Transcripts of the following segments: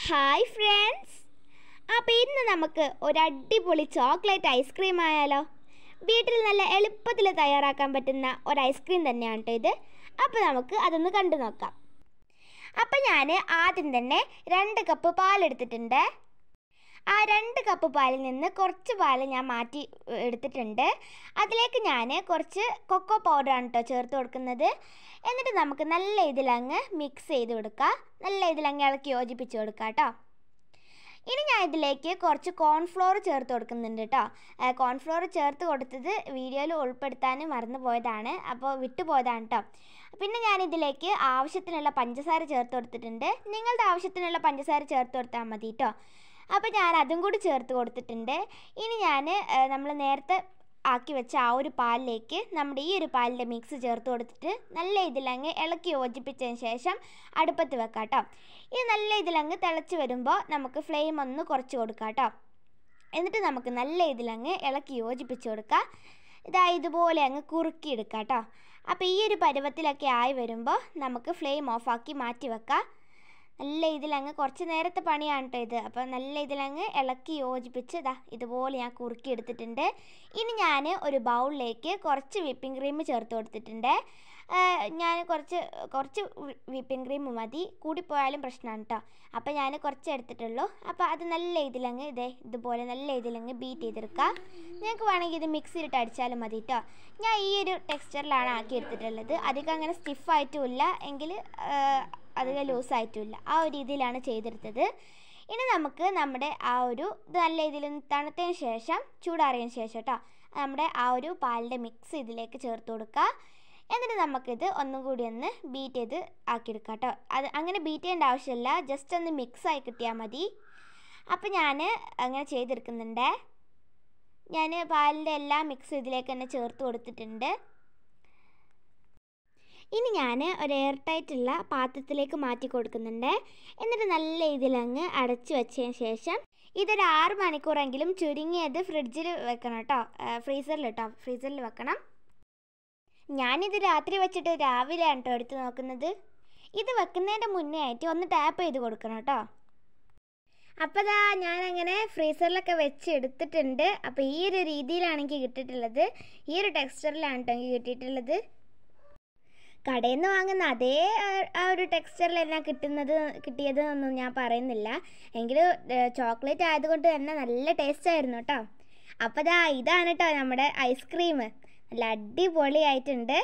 hi friends അപ്പോൾ ഇന്ന് നമുക്ക് ഒരു അടിപൊളി ചോക്ലേറ്റ് ഐസ്ക്രീം ആയാലോ വീട്ടിൽ നല്ല എളുപ്പത്തിൽ തയ്യാറാക്കാൻ പറ്റുന്ന ഒരു ഐസ്ക്രീം തന്നെയാണ് കേട്ടോ ഇത് അപ്പോൾ നമുക്ക് അതൊന്ന് കണ്ടു നോക്കാം അപ്പോൾ ഞാൻ ആദ്യം തന്നെ രണ്ട് കപ്പ് പാലെടുത്തിട്ടുണ്ട് ആ രണ്ട് കപ്പ് പാലിൽ നിന്ന് കുറച്ച് പാൽ ഞാൻ മാറ്റി ഏഹ്, എടുത്തിട്ടുണ്ട് അതിലേക്ക് ഞാൻ കുറച്ച് കൊക്കോ പൗഡറാണ് കേട്ടോ ചേർത്ത് കൊടുക്കുന്നത് എന്നിട്ട് നമുക്ക് നല്ല ഇതിലങ്ങ് മിക്സ് ചെയ്ത് കൊടുക്കുക നല്ല ഇതിലങ്ങ് ഇളക്കി യോജിപ്പിച്ച് കൊടുക്കുക കേട്ടോ ഇനി ഞാൻ ഇതിലേക്ക് കുറച്ച് കോൺഫ്ലോർ ചേർത്ത് കൊടുക്കുന്നുണ്ട് കേട്ടോ കോൺഫ്ലോർ ചേർത്ത് കൊടുത്തത് വീഡിയോയിൽ ഉൾപ്പെടുത്താൻ മറന്നു പോയതാണ് അപ്പോൾ വിട്ടുപോയതാണ് കേട്ടോ പിന്നെ ഞാൻ ഇതിലേക്ക് ആവശ്യത്തിനുള്ള പഞ്ചസാര ചേർത്ത് കൊടുത്തിട്ടുണ്ട് നിങ്ങളുടെ ആവശ്യത്തിനുള്ള പഞ്ചസാര ചേർത്ത് കൊടുത്താൽ മതി കേട്ടോ അപ്പോൾ ഞാൻ അതും കൂടി ചേർത്ത് കൊടുത്തിട്ടുണ്ട് ഇനി ഞാൻ നമ്മൾ നേരത്തെ ആക്കി വെച്ച ആ ഒരു പാലിലേക്ക് നമ്മുടെ ഈ ഒരു പാലിൻ്റെ മിക്സ് ചേർത്ത് കൊടുത്തിട്ട് നല്ല ഇതിലങ്ങ് ഇളക്കി യോജിപ്പിച്ചതിന് ശേഷം അടുപ്പത്ത് വെക്കാം കേട്ടോ ഇത് നല്ല ഇതിലങ്ങ് തിളച്ച് വരുമ്പോൾ നമുക്ക് ഫ്ലെയിം ഒന്ന് കുറച്ച് കൊടുക്കാം കേട്ടോ എന്നിട്ട് നമുക്ക് നല്ല ഇതിലങ്ങ് ഇളക്കി യോജിപ്പിച്ച് കൊടുക്കാം ഇതാ ഇതുപോലെ അങ്ങ് കുറുക്കി എടുക്കാം കേട്ടോ അപ്പോൾ ഈ ഒരു പരുവത്തിലൊക്കെ ആയി വരുമ്പോൾ നമുക്ക് ഫ്ലെയിം ഓഫാക്കി മാറ്റി വെക്കാം നല്ല ഇതിലങ്ങ് കുറച്ച് നേരത്തെ പണിയാണ് കേട്ടോ ഇത് അപ്പോൾ നല്ല ഇതിലങ്ങ് ഇളക്കി യോജിപ്പിച്ച് ഇതാ ഇതുപോലെ ഞാൻ കുറുക്കി എടുത്തിട്ടുണ്ട് ഇനി ഞാൻ ഒരു ബൗളിലേക്ക് കുറച്ച് വിപ്പിംഗ് ക്രീം ചേർത്ത് കൊടുത്തിട്ടുണ്ട് ആ, ഞാൻ കുറച്ച് കുറച്ച് വിപ്പിംഗ് ക്രീം മതി കൂടിപ്പോയാലും പ്രശ്നമാണ് കേട്ടോ അപ്പോൾ ഞാൻ കുറച്ച് എടുത്തിട്ടുള്ളൂ അപ്പോൾ അത് നല്ല ഇതിലങ്ങ് ഇതേ ഇതുപോലെ നല്ല ഇതിലങ്ങ് ബീറ്റ് ചെയ്തെടുക്കുക നിങ്ങൾക്ക് വേണമെങ്കിൽ ഇത് മിക്സിയിലിട്ട് അടിച്ചാലും മതി കേട്ടോ ഞാൻ ഈ ഒരു ടെക്സ്ചറിലാണ് ആക്കി എടുത്തിട്ടുള്ളത് അധികം അങ്ങനെ സ്റ്റിഫായിട്ടുമില്ല എങ്കിൽ അധികം ലൂസായിട്ടുമില്ല ആ ഒരു രീതിയിലാണ് ചെയ്തെടുത്തത് ഇനി നമുക്ക് നമ്മുടെ ആ ഒരു ഇത് നല്ല രീതിയിൽ ഒന്ന് തണുത്തതിന് ശേഷം ചൂടാറിയതിന് ശേഷം കേട്ടോ നമ്മുടെ ആ ഒരു പാലിൻ്റെ മിക്സ് ഇതിലേക്ക് ചേർത്ത് കൊടുക്കുക എന്നിട്ട് നമുക്കിത് ഒന്നും കൂടി ഒന്ന് ബീറ്റ് ചെയ്ത് ആക്കിയെടുക്കാം കേട്ടോ അത് അങ്ങനെ ബീറ്റ് ചെയ്യേണ്ട ആവശ്യമില്ല ജസ്റ്റ് ഒന്ന് മിക്സ് ആയി കിട്ടിയാൽ മതി അപ്പോൾ ഞാൻ അങ്ങനെ ചെയ്തെടുക്കുന്നുണ്ട് ഞാൻ പാലിൻ്റെ എല്ലാ മിക്സ് ഇതിലേക്ക് തന്നെ ചേർത്ത് കൊടുത്തിട്ടുണ്ട് ഇനി ഞാൻ ഒരു എയർ ടൈറ്റുള്ള പാത്രത്തിലേക്ക് മാറ്റി കൊടുക്കുന്നുണ്ട് എന്നിട്ട് നല്ല ഇതിലങ്ങ് അടച്ചു വെച്ചതിന് ശേഷം ഇതൊരു ആറ് മണിക്കൂറെങ്കിലും ചുരുങ്ങിയത് ഫ്രിഡ്ജിൽ വെക്കണം കേട്ടോ ഫ്രീസറിൽ കേട്ടോ ഫ്രീസറിൽ വെക്കണം ഞാനിത് രാത്രി വെച്ചിട്ട് രാവിലെയാണ് കേട്ടോ എടുത്ത് നോക്കുന്നത് ഇത് വെക്കുന്നതിൻ്റെ മുന്നേ ആയിട്ട് ഒന്ന് ടാപ്പ് ചെയ്ത് കൊടുക്കണം കേട്ടോ അപ്പോൾ ദാ ഞാനങ്ങനെ ഫ്രീസറിലൊക്കെ വെച്ച് എടുത്തിട്ടുണ്ട് അപ്പോൾ ഈ ഒരു രീതിയിലാണ് എനിക്ക് കിട്ടിയിട്ടുള്ളത് ഈ ഒരു ടെക്സ്ചറിലാണ് കേട്ടോ എനിക്ക് കിട്ടിയിട്ടുള്ളത് കടയിൽ നിന്ന് വാങ്ങുന്ന അതേ ആ- ആ ഒരു ടെക്സ്ചറിൽ തന്നെ കിട്ടുന്നത് കിട്ടിയത് എന്നൊന്നും ഞാൻ പറയുന്നില്ല എങ്കിലും ചോക്ലേറ്റ് ആയതുകൊണ്ട് തന്നെ നല്ല ടേസ്റ്റ് ആയിരുന്നു കേട്ടോ അപ്പോൾ ദാ ഇതാണ് കേട്ടോ നമ്മുടെ ഐസ്ക്രീം നല്ല അടിപൊളിയായിട്ടുണ്ട്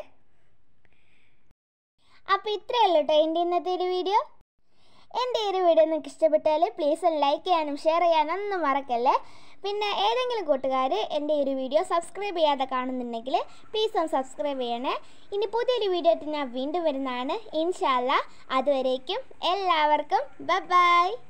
അപ്പോൾ ഇത്രയേ ഉള്ളൂ കേട്ടോ എൻ്റെ ഇന്നത്തെ ഒരു വീഡിയോ എൻ്റെ ഈ ഒരു വീഡിയോ നിങ്ങൾക്ക് ഇഷ്ടപ്പെട്ടാൽ പ്ലീസ് ഒന്ന് ലൈക്ക് ചെയ്യാനും ഷെയർ ചെയ്യാനും ഒന്നും മറക്കല്ലേ പിന്നെ ഏതെങ്കിലും കൂട്ടുകാർ എൻ്റെ ഈ ഒരു വീഡിയോ സബ്സ്ക്രൈബ് ചെയ്യാതെ കാണുന്നുണ്ടെങ്കിൽ പ്ലീസ് ഒന്ന് സബ്സ്ക്രൈബ് ചെയ്യണേ ഇനി പുതിയൊരു വീഡിയോ ആയിട്ട് ഞാൻ വീണ്ടും വരുന്നതാണ് ഇൻഷാല്ല അതുവരേക്കും എല്ലാവർക്കും ബൈ